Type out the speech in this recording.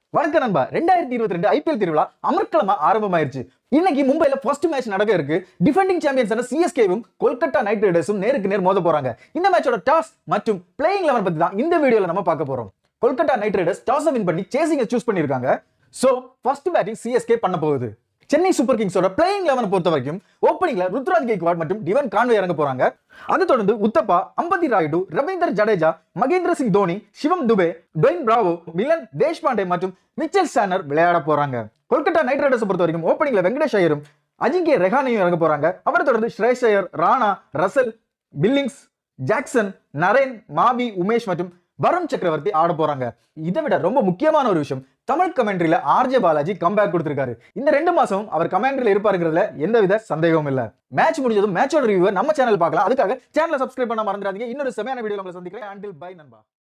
வணக்கம் நண்பா ரெண்டாயிரத்தி இருபத்தி ரெண்டு ஐபிஎல் திருவிழா அமர்க்கலமா ஆரம்பமாயிருச்சு இன்னைக்கு மும்பைல ஃபர்ஸ்ட் மேட்ச் நடக்க இருக்கு டிஃபெண்டிங் சாம்பியன்ஸான சிஎஸ்கேவும் கொல்கத்தா நைட் ரைடர்ஸும் நேருக்கு நேர் மோத போறாங்க இந்த மேட்சோட டாஸ் மற்றும் பிளேயிங் லெவன் பத்தி தான் இந்த வீடியோல நம்ம பார்க்க போறோம் Kolkata knight riders toss win பண்ணி சேசிங்க சூஸ் பண்ணிருக்காங்க சோ ஃபர்ஸ்ட் பேட்டிங் சிஎஸ்கே பண்ண போகுது சென்னை சூப்பர் கிங்ஸோட பிளேயிங் லெவனை பொறுத்த வரைக்கும் ஓப்பனிங்ல ருத்ராஜ் கெய்க்வாட் மற்றும் டிவன் கான்வே இறங்க போறாங்க அதை தொடர்ந்து உத்தப்பா அம்பதி ராயுடு ரவீந்தர் ஜடேஜா மகேந்திர சிங் தோனி சிவம் துபே டொயின் பிராவோ மிலன் தேஷ்பாண்டே மற்றும் மிச்சல் சானர் விளையாட போறாங்க கொல்கத்தா நைட் ரைடர்ஸ் பொறுத்த வரைக்கும் ஓப்பனிங்ல வெங்கடேஷ் ஐயரும் அஜிங்கே ரெஹானையும் இறங்க போறாங்க அவரை தொடர்ந்து Shreyas Iyer Rana Russell Billings Jackson Narine Mavi Umesh மற்றும் வருண் சக்கரவர்த்தி ஆட போறாங்க இதை விட ரொம்ப முக்கியமான ஒரு விஷயம் தமிழ் கமெண்ட்ரியில ஆர்ஜே பாலாஜி கம்பேக் கொடுத்திருக்காரு இந்த ரெண்டு மாசம் அவர் கமெண்ட்ரியில இருப்பாருங்கிறதுல எந்தவித சந்தேகமும் இல்ல மேட்ச் முடிஞ்சதும் மேட்சோட ரிவ்யூ நம்ம சேனல் பார்க்கலாம் அதுக்காக சேனலை சப்ஸ்கிரைப் பண்ண மறந்துடாதீங்க இன்னொரு செமையான வீடியோ உங்களை சந்திக்கிறேன் அண்டில் பை நண்பா